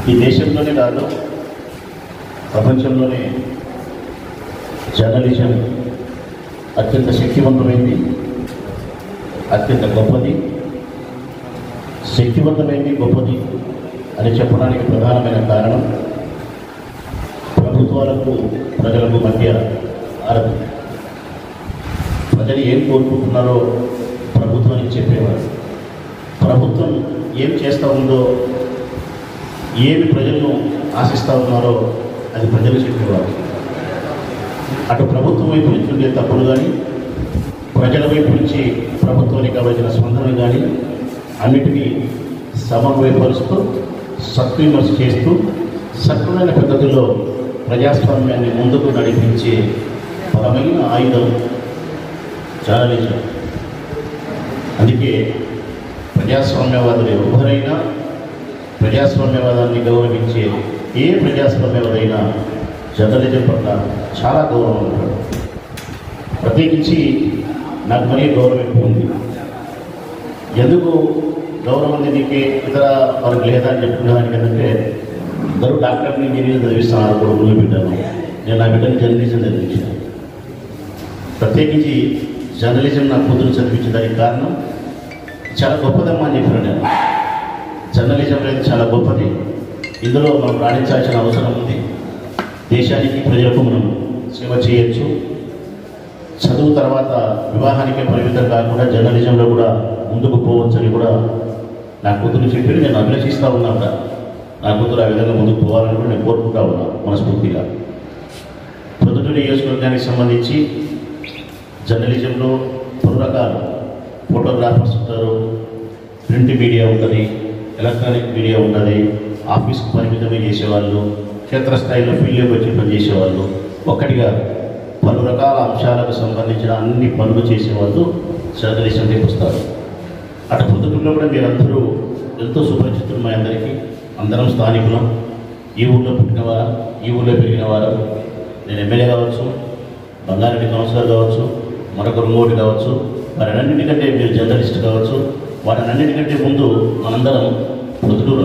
ఈ దేశంలోనే కాదు ప్రపంచంలోనే జర్నలిజం అత్యంత శక్తివంతమైంది అత్యంత గొప్పది శక్తివంతమైంది గొప్పది అని చెప్పడానికి ప్రధానమైన కారణం ప్రభుత్వాలకు ప్రజలకు మధ్య ఆరదు ప్రజలు ఏం కోరుకుంటున్నారో ప్రభుత్వానికి చెప్పేవారు ప్రభుత్వం ఏం చేస్తూ ఉందో ఏమి ప్రజలను ఆశిస్తూ ఉన్నారో అది ప్రజలు చెప్పేవారు అటు ప్రభుత్వం వైపు నుంచి ఉండే తప్పులు కానీ ప్రజల వైపు నుంచి ప్రభుత్వానికి కావలసిన స్పందన కానీ అన్నిటినీ సమన్వయపరుస్తూ సత్విమర్శ చేస్తూ సక్రమైన పద్ధతిలో ప్రజాస్వామ్యాన్ని ముందుకు నడిపించే బలమైన ఆయుధం జర్నలిజం అందుకే ప్రజాస్వామ్యవాదులు ఎవరైనా ప్రజాస్వామ్యవాదాన్ని గౌరవించే ఏ ప్రజాస్వామ్యవాదైనా జర్నలిజం పట్ల చాలా గౌరవం ఉంటాడు ప్రత్యేకించి నాకు మరీ గౌరవం ఎక్కువ ఉంది ఎందుకు గౌరవం ఉంది నీకే ఇతర వాళ్ళకి లేదా అని చెప్పుకునేదానికి ఏంటంటే ఇద్దరు డాక్టర్ని ఇంజనీర్ చదివిస్తున్నారు కొడుకులు బిడ్డను నేను నా బిడ్డని జర్నలిజం చదివించాను ప్రత్యేకించి జర్నలిజం నా కూతురు చదివించడానికి కారణం చాలా గొప్పదమ్మా అని చెప్పాను నేను జర్నలిజం అనేది చాలా గొప్పది ఇందులో మనం రాణించాల్సిన అవసరం ఉంది దేశానికి ప్రజలకు మనం సేవ చేయొచ్చు చదువు తర్వాత వివాహానికే పరిమితం కాకుండా జర్నలిజంలో కూడా ముందుకు పోవచ్చని కూడా నా కూతురు చెప్పి నేను అభిలషిస్తూ ఉన్నా కూడా నా కూతురు ఆ విధంగా ముందుకు పోవాలని కూడా నేను కోరుకుంటా ఉన్నా మనస్ఫూర్తిగా ప్రొద్దుటూరు నియోజకవర్గానికి సంబంధించి జర్నలిజంలో పలు రకాలు ఫోటోగ్రాఫర్స్ ఉంటారు ప్రింట్ మీడియా ఉంటుంది ఎలక్ట్రానిక్ మీడియా ఉంటుంది ఆఫీస్కి పరిమితమే చేసేవాళ్ళు క్షేత్రస్థాయిలో ఫీల్డ్లోకి వచ్చి పనిచేసేవాళ్ళు ఒక్కటిగా పలు రకాల అంశాలకు సంబంధించిన అన్ని పనులు చేసేవాళ్ళు జర్నలిజం వస్తారు అటు పొద్దుటూరులో కూడా మీరందరూ ఎంతో సుపరిచితులు మా అందరికీ అందరం స్థానికులం ఈ ఊళ్ళో పుట్టినవారు ఈ ఊళ్ళో పెరిగినవారు నేను ఎమ్మెల్యే కావచ్చు బంగారెడ్డి కౌన్సిలర్ కావచ్చు మరొక ఇంకోటి కావచ్చు వాటన్నిటికంటే మీరు జర్నలిస్ట్ కావచ్చు వాటన్నిటికంటే ముందు మనందరం పొద్దుటూరు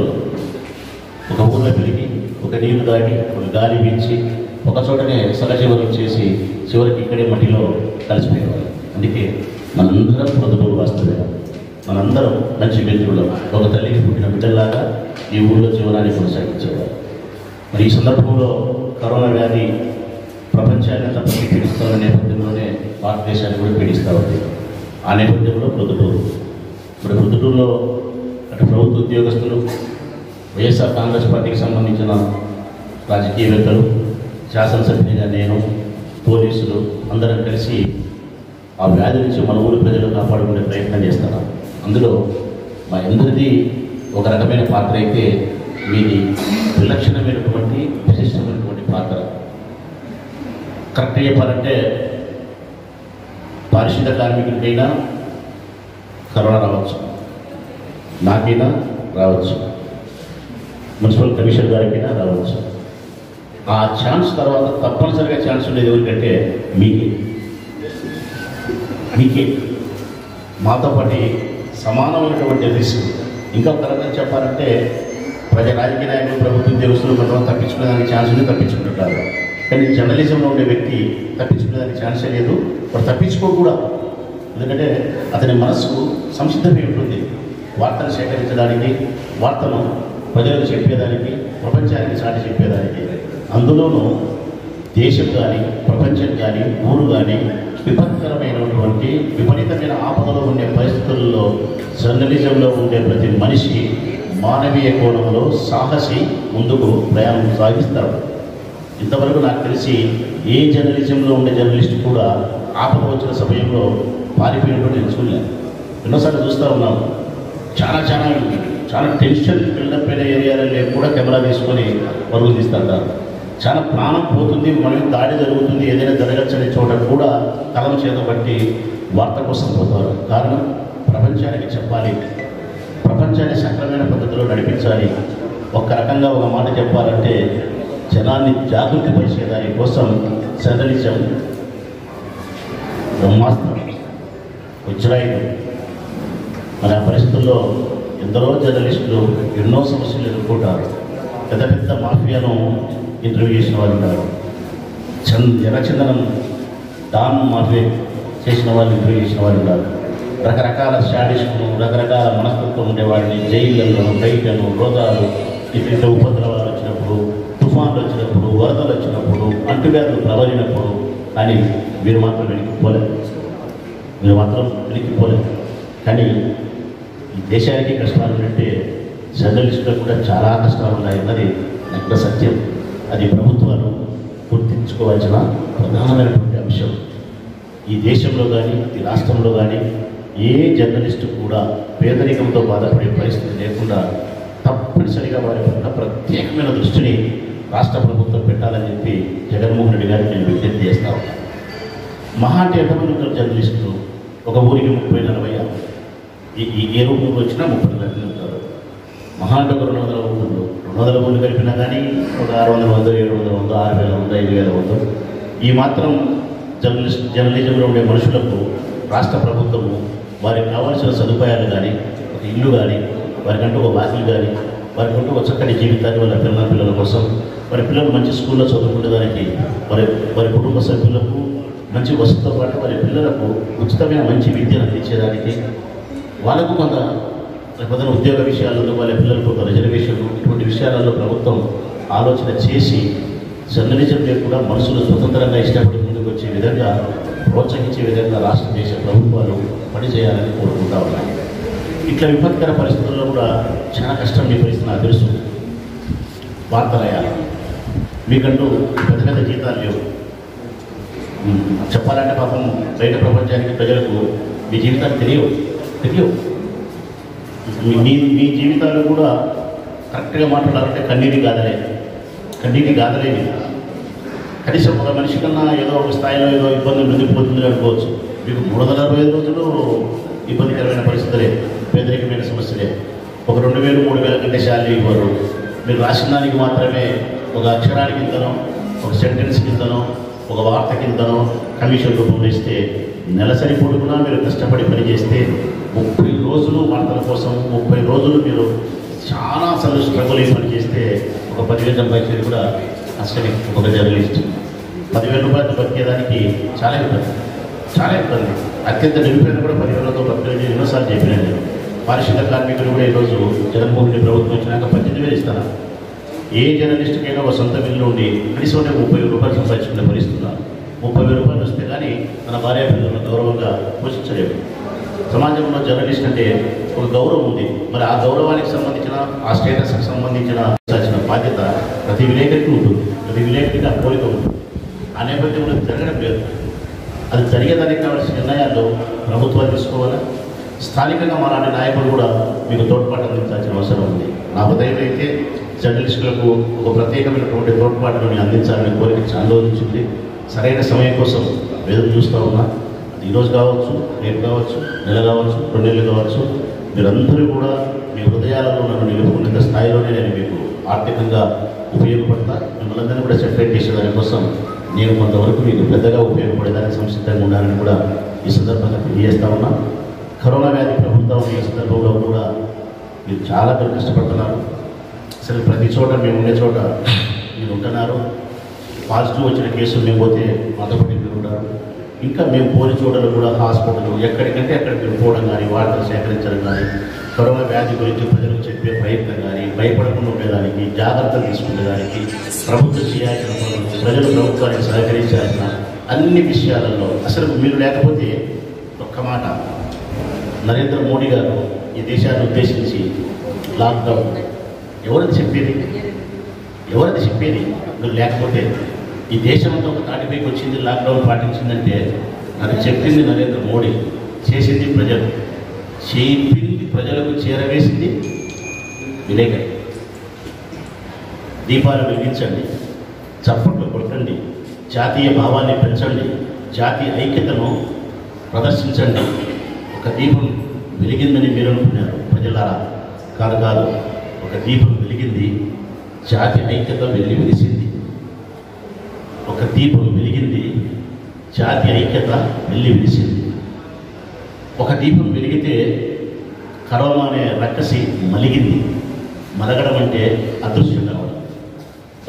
ఒక ఊళ్ళో పెరిగి ఒక నీళ్లు దాటి ఒక గాలి పీల్చి ఒక చోటనే సహజీవనం చేసి చివరికి ఇక్కడే మట్టిలో కలిసిపోయేవారు అందుకే మనందరం పొద్దుటూరు వాస్తవే మనందరం మంచి మిత్రులం ఒక తల్లికి పుట్టిన బిడ్డలాగా ఈ ఊళ్ళో జీవనాన్ని కొనసాగించేవారు మరి ఈ సందర్భంలో కరోనా వ్యాధి ప్రపంచాన్ని తప్పకి పీడిస్తున్న నేపథ్యంలోనే భారతదేశాన్ని కూడా పీడిస్తూ ఉంది ఆ నేపథ్యంలో ప్రొద్దుటూరు ఇప్పుడు ప్రొద్దుటూరులో అటు ప్రభుత్వ ఉద్యోగస్తులు వైఎస్ఆర్ కాంగ్రెస్ పార్టీకి సంబంధించిన రాజకీయవేత్తలు శాసనసభ్యునిగా నేను పోలీసులు అందరం కలిసి ఆ వ్యాధి నుంచి మన ఊరి ప్రజలు కాపాడుకునే ప్రయత్నం చేస్తున్నాం అందులో మా అందరిది ఒక రకమైన పాత్ర అయితే మీది విలక్షణమైనటువంటి విశిష్టమైనటువంటి పాత్ర కరెక్ట్ చెప్పాలంటే పారిశుద్ధ కార్మికుడికైనా కరోనా రావచ్చు నాకైనా రావచ్చు మున్సిపల్ కమిషనర్ గారికైనా రావచ్చు ఆ ఛాన్స్ తర్వాత తప్పనిసరిగా ఛాన్స్ ఉండేది ఎవరికంటే మీకే మీకే మాతో పాటు సమానమైనటువంటి రిస్క్ ఇంకా ఒక రకంగా చెప్పాలంటే ప్రజా రాజకీయ నాయకులు ప్రభుత్వ ఉద్యోగస్తులు కొంతమంది తప్పించుకునేదానికి ఛాన్స్ ఉంది తప్పించుకుంటుంటారు కానీ జర్నలిజంలో ఉండే వ్యక్తి తప్పించుకునేదానికి ఛాన్సే లేదు వాడు తప్పించుకోకూడా ఎందుకంటే అతని మనస్సు సంసిద్ధమై ఉంటుంది వార్తను సేకరించడానికి వార్తను ప్రజలకు చెప్పేదానికి ప్రపంచానికి చాటి చెప్పేదానికి అందులోనూ దేశం కానీ ప్రపంచం కానీ ఊరు కానీ విపత్కరమైనటువంటి విపరీతమైన ఆపదలో ఉండే పరిస్థితుల్లో జర్నలిజంలో ఉండే ప్రతి మనిషి మానవీయ కోణంలో సాహసి ముందుకు ప్రయాణం సాగిస్తాడు ఇంతవరకు నాకు తెలిసి ఏ జర్నలిజంలో ఉండే జర్నలిస్ట్ కూడా ఆపద వచ్చిన సమయంలో పారిపోయినట్టు నేను చూడలేదు ఎన్నోసార్లు చూస్తూ ఉన్నాం చాలా చాలా చాలా టెన్షన్ బిల్డప్ అయిన ఏరియాలలో కూడా కెమెరా తీసుకొని పరుగు తీస్తుంటారు చాలా ప్రాణం పోతుంది మనం దాడి జరుగుతుంది ఏదైనా జరగచ్చనే చోట కూడా కలం చేత బట్టి వార్త కోసం పోతారు కారణం ప్రపంచానికి చెప్పాలి ప్రపంచాన్ని సక్రమైన పద్ధతిలో నడిపించాలి ఒక రకంగా ఒక మాట చెప్పాలంటే జనాన్ని జాగృతి పరిచే దాని కోసం జర్నలిజం బ్రహ్మాస్త్రం వజ్రాయుధం మరి ఆ పరిస్థితుల్లో ఎందరో జర్నలిస్టులు ఎన్నో సమస్యలు ఎదుర్కొంటారు పెద్ద పెద్ద మాఫియాను ఇంటర్వ్యూ చేసిన వాళ్ళు ఉన్నారు చంద్ ఎర్రచందనం డాన్ మాఫియా చేసిన వాళ్ళు ఇంటర్వ్యూ చేసిన వాళ్ళు ఉన్నారు రకరకాల స్టాటిస్టులు రకరకాల మనస్తత్వం ఉండేవాడిని జైళ్ళను బయటను రోగాలు ఇతర ఉపద్రవాలు వచ్చినప్పుడు తుఫాన్లు వచ్చినప్పుడు వరదలు వచ్చినప్పుడు అంటువ్యాధులు ప్రబలినప్పుడు అని వీరు మాత్రం వెనక్కిపోలేదు వీరు మాత్రం వెనక్కిపోలేదు కానీ ఈ దేశానికి కష్టాలు ఉన్నట్టే జర్నలిస్టులకు కూడా చాలా కష్టాలు ఉన్నాయన్నది నగ్న సత్యం అది ప్రభుత్వాలు గుర్తించుకోవాల్సిన ప్రధానమైనటువంటి అంశం ఈ దేశంలో కానీ ఈ రాష్ట్రంలో కానీ ఏ జర్నలిస్టు కూడా పేదరికంతో బాధపడే పరిస్థితి లేకుండా తప్పనిసరిగా వారి పట్ల ప్రత్యేకమైన దృష్టిని రాష్ట్ర ప్రభుత్వం పెట్టాలని చెప్పి జగన్మోహన్ రెడ్డి గారికి నేను విజ్ఞప్తి చేస్తా ఉన్నాను మహా అంటే ఎంతమంది ఉంటారు జర్నలిస్టులు ఒక ఊరికి ముప్పై నలభై యాభై ఈ ఈ ఏ రూపంలో వచ్చినా ముప్పై మంది ఉంటారు మహా అంటే ఒక రెండు వందల వందలు రెండు వందల మంది కలిపినా కానీ ఒక ఆరు వందల వంద ఏడు వందల వంద ఆరు వేల వంద ఐదు వేల వంద ఈ మాత్రం జర్నలిస్ట్ జర్నలిజంలో ఉండే మనుషులకు రాష్ట్ర ప్రభుత్వము వారికి కావాల్సిన సదుపాయాలు కానీ ఒక ఇల్లు కానీ వారికంటూ ఒక వాకిలు కానీ వారికంటూ ఒక చక్కటి జీవితాన్ని వాళ్ళ పిల్లల పిల్లల కోసం వారి పిల్లలు మంచి స్కూల్లో చదువుకునేదానికి వారి వారి కుటుంబ సభ్యులకు మంచి వసతితో పాటు వారి పిల్లలకు ఉచితమైన మంచి విద్యను అందించేదానికి వాళ్ళకు కొంత లేకపోతే ఉద్యోగ విషయాలలో వాళ్ళ పిల్లలకు ఒక రిజర్వేషన్ ఇటువంటి విషయాలలో ప్రభుత్వం ఆలోచన చేసి జర్నలిజంలో కూడా మనుషులు స్వతంత్రంగా ఇష్టపడి ముందుకు వచ్చే విధంగా ప్రోత్సహించే విధంగా రాష్ట్ర దేశ ప్రభుత్వాలు పనిచేయాలని కోరుకుంటా ఉన్నాయి ఇట్లా విపత్కర పరిస్థితుల్లో కూడా చాలా కష్టం మీ పరిస్థితి నాకు తెలుసు వార్తలయ్యాలి మీకంటూ పెద్ద పెద్ద జీతాలు లేవు ఉమ్, చెప్పాలంటే పాపం బయట ప్రపంచానికి ప్రజలకు మీ జీవితాలు తెలియవు తెలియవు మీ- మీ మీ జీవితాలు కూడా కరెక్ట్గా మాట్లాడాలంటే కన్నీటి గాథలే కన్నీటి గాథలేవి కనీసం ఒక మనిషి కన్నా ఏదో ఒక స్థాయిలో ఏదో ఇబ్బంది ఉండిపోతుంది అనుకోవచ్చు మీకు మూడు వందల అరవై ఐదు రోజులు ఇబ్బందికరమైన పరిస్థితులే పేదరికమైన సమస్యలే ఒక రెండు వేలు మూడు వేల కంటే శాలరీ ఇవ్వరు మీరు రాసిన దానికి మాత్రమే ఒక అక్షరానికి ఇంతనో ఒక సెంటెన్స్ కిందనో ఒక వార్త కిందనో కమిషన్ రూపంలో ఇస్తే నెలసరి పొడుగునా మీరు కష్టపడి పని చేస్తే ముప్పై రోజులు వార్తల కోసం ముప్పై రోజులు మీరు చాలా అసలు స్ట్రగుల్ అయి పని చేస్తే ఒక పదివేలు సంపాదించేది కూడా అసలు ఒక జర్నలిస్ట్ పదివేల రూపాయలతో బతికేదానికి చాలా ఇబ్బంది చాలా ఇబ్బంది అత్యంత నిరుపేద కూడా పదివేలతో బతికేది ఎన్నోసార్లు చెప్పినాను నేను పారిశుద్ధ కార్మికులు కూడా ఈరోజు జగన్మోహన్ రెడ్డి ప్రభుత్వం వచ్చినాక పద్దెనిమిది వేలు ఇస్తాను ఏ జర్నలిస్ట్కైనా ఒక సొంత బిల్లు ఉండి కనీసం అంటే ముప్పై వేల రూపాయలు సంపాదించుకునే పరిస్థితి ఉన్నారు ముప్పై వేల రూపాయలు వస్తే కానీ మన భార్య పిల్లలను గౌరవంగా పోషించలేము సమాజంలో జర్నలిస్ట్ అంటే ఒక గౌరవం ఉంది మరి ఆ గౌరవానికి సంబంధించిన ఆ స్టేటస్కి సంబంధించిన ఇవ్వాల్సిన బాధ్యత ప్రతి విలేకరికి ఉంటుంది ప్రతి విలేకరికి ఆ కోరిక ఉంటుంది ఆ నేపథ్యంలో ఇది జరగడం లేదు అది జరిగేదానికి కావాల్సిన నిర్ణయాలు ప్రభుత్వాలు తీసుకోవాలా స్థానికంగా మాలాంటి నాయకులు కూడా మీకు తోడ్పాటు అందించాల్సిన అవసరం ఉంది నా ఉదయం అయితే జర్నలిస్టులకు ఒక ప్రత్యేకమైనటువంటి తోడ్పాటును నేను అందించాలనే కోరిక చాలా రోజుల నుంచి ఉంది సరైన సమయం కోసం ఎదురు చూస్తూ ఉన్నా అది ఈరోజు కావచ్చు రేపు కావచ్చు నెల కావచ్చు రెండు నెలలు కావచ్చు మీరందరూ కూడా మీ హృదయాలలో నన్ను నిలుపుకునేంత స్థాయిలోనే నేను మీకు ఆర్థికంగా ఉపయోగపడతా మిమ్మల్ని అందరినీ కూడా సెపరేట్ చేసేదాని కోసం నేను కొంతవరకు మీకు పెద్దగా ఉపయోగపడేదానికి సంసిద్ధంగా ఉండాలని కూడా ఈ సందర్భంగా తెలియజేస్తా ఉన్నా కరోనా వ్యాధి ప్రభుత్వం ఈ సందర్భంలో కూడా మీరు చాలా పేరు కష్టపడుతున్నారు అసలు ప్రతి చోట మేము ఉండే చోట మీరు ఉంటున్నారు పాజిటివ్ వచ్చిన కేసులు మేము పోతే మాతో పాటు మీరు ఉంటారు ఇంకా మేము పోని చోటలు కూడా హాస్పిటల్ ఎక్కడికంటే అక్కడికి మీరు పోవడం కానీ వార్తలు సేకరించడం కానీ కరోనా వ్యాధి గురించి ప్రజలకు చెప్పే ప్రయత్నం కానీ భయపడకుండా ఉండేదానికి జాగ్రత్తలు తీసుకునేదానికి ప్రభుత్వం చేయాల్సిన పనులు ప్రజలు ప్రభుత్వానికి సహకరించాల్సిన అన్ని విషయాలలో అసలు మీరు లేకపోతే ఒక్క మాట నరేంద్ర మోడీ గారు ఈ దేశాన్ని ఉద్దేశించి లాక్డౌన్ ఎవరిది చెప్పేది ఎవరిది చెప్పేది మీరు లేకపోతే ఈ దేశం అంతా ఒక తాటిపైకి వచ్చింది లాక్డౌన్ పాటించిందంటే నాకు చెప్పింది నరేంద్ర మోడీ చేసింది ప్రజలు చెప్పింది ప్రజలకు చేరవేసింది విలేకరి దీపాలు వెలిగించండి చప్పట్లు కొట్టండి జాతీయ భావాన్ని పెంచండి జాతీయ ఐక్యతను ప్రదర్శించండి ఒక దీపం వెలిగిందని మీరు అనుకున్నారు ప్రజలారా కాదు కాదు ఒక దీపం వెలిగింది జాతి ఐక్యత వెళ్ళి వెలిసింది ఒక దీపం వెలిగింది జాతి ఐక్యత వెళ్ళి వెలిసింది ఒక దీపం వెలిగితే కరోనా అనే రక్కసి మలిగింది మలగడం అంటే అదృశ్యం కావడం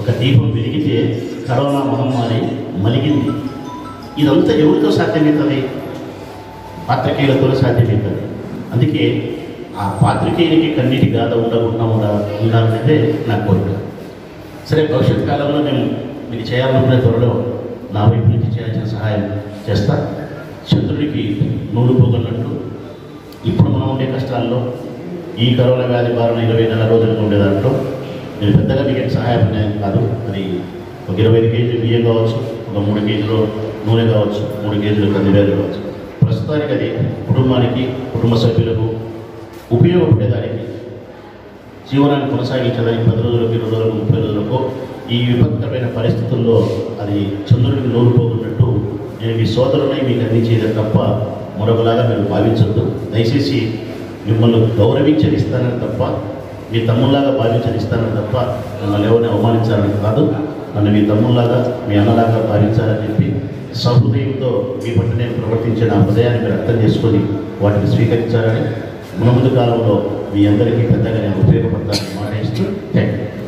ఒక దీపం వెలిగితే కరోనా మహమ్మారి మలిగింది ఇదంతా ఎవరితో సాధ్యమవుతుంది పాత్రికేయులతో సాధ్యమవుతుంది అందుకే ఆ పాత్రికేయునికి కన్నీటి గాథ ఉండకుండా ఉండ ఉండాలనేదే నా కోరిక సరే భవిష్యత్ కాలంలో నేను మీకు చేయాలనుకునే త్వరలో నా వైపు నుంచి చేయాల్సిన సహాయం చేస్తా చంద్రుడికి నూరు పోగొన్నట్టు ఇప్పుడు మనం ఉండే కష్టాల్లో ఈ కరోనా వ్యాధి బారిన ఇరవై నెల రోజులుగా ఉండే దాంట్లో నేను పెద్దగా మీకు ఏం సహాయం అనేది కాదు అది ఒక ఇరవై ఐదు కేజీలు బియ్యం కావచ్చు ఒక మూడు కేజీలు నూనె కావచ్చు మూడు కేజీలు కందివేలు కావచ్చు ప్రస్తుతానికి అది కుటుంబానికి కుటుంబ సభ్యులకు ఉపయోగపడేదానికి జీవనాన్ని కొనసాగించడానికి పది రోజులకు ఇరవై రోజులకు ముప్పై రోజులకు ఈ విపత్కరమైన పరిస్థితుల్లో అది చంద్రుడికి నోరు పోతున్నట్టు నేను మీ సోదరుని మీకు అందించేదే తప్ప మరొకలాగా మీరు భావించొద్దు దయచేసి మిమ్మల్ని గౌరవించని ఇస్తానని తప్ప మీ తమ్ముళ్ళలాగా భావించని ఇస్తానని తప్ప మిమ్మల్ని ఎవరిని అవమానించాలని కాదు నన్ను మీ తమ్ముళ్ళలాగా మీ అన్నలాగా భావించాలని చెప్పి సహృదయంతో మీ పట్ల నేను ప్రవర్తించిన ఆ హృదయాన్ని మీరు అర్థం చేసుకొని వాటిని స్వీకరించాలని మునముందు కాలంలో మీ అందరికీ పెద్దగా నేను ఉపయోగపడతానని మాట ఇస్తూ థ్యాంక్ యూ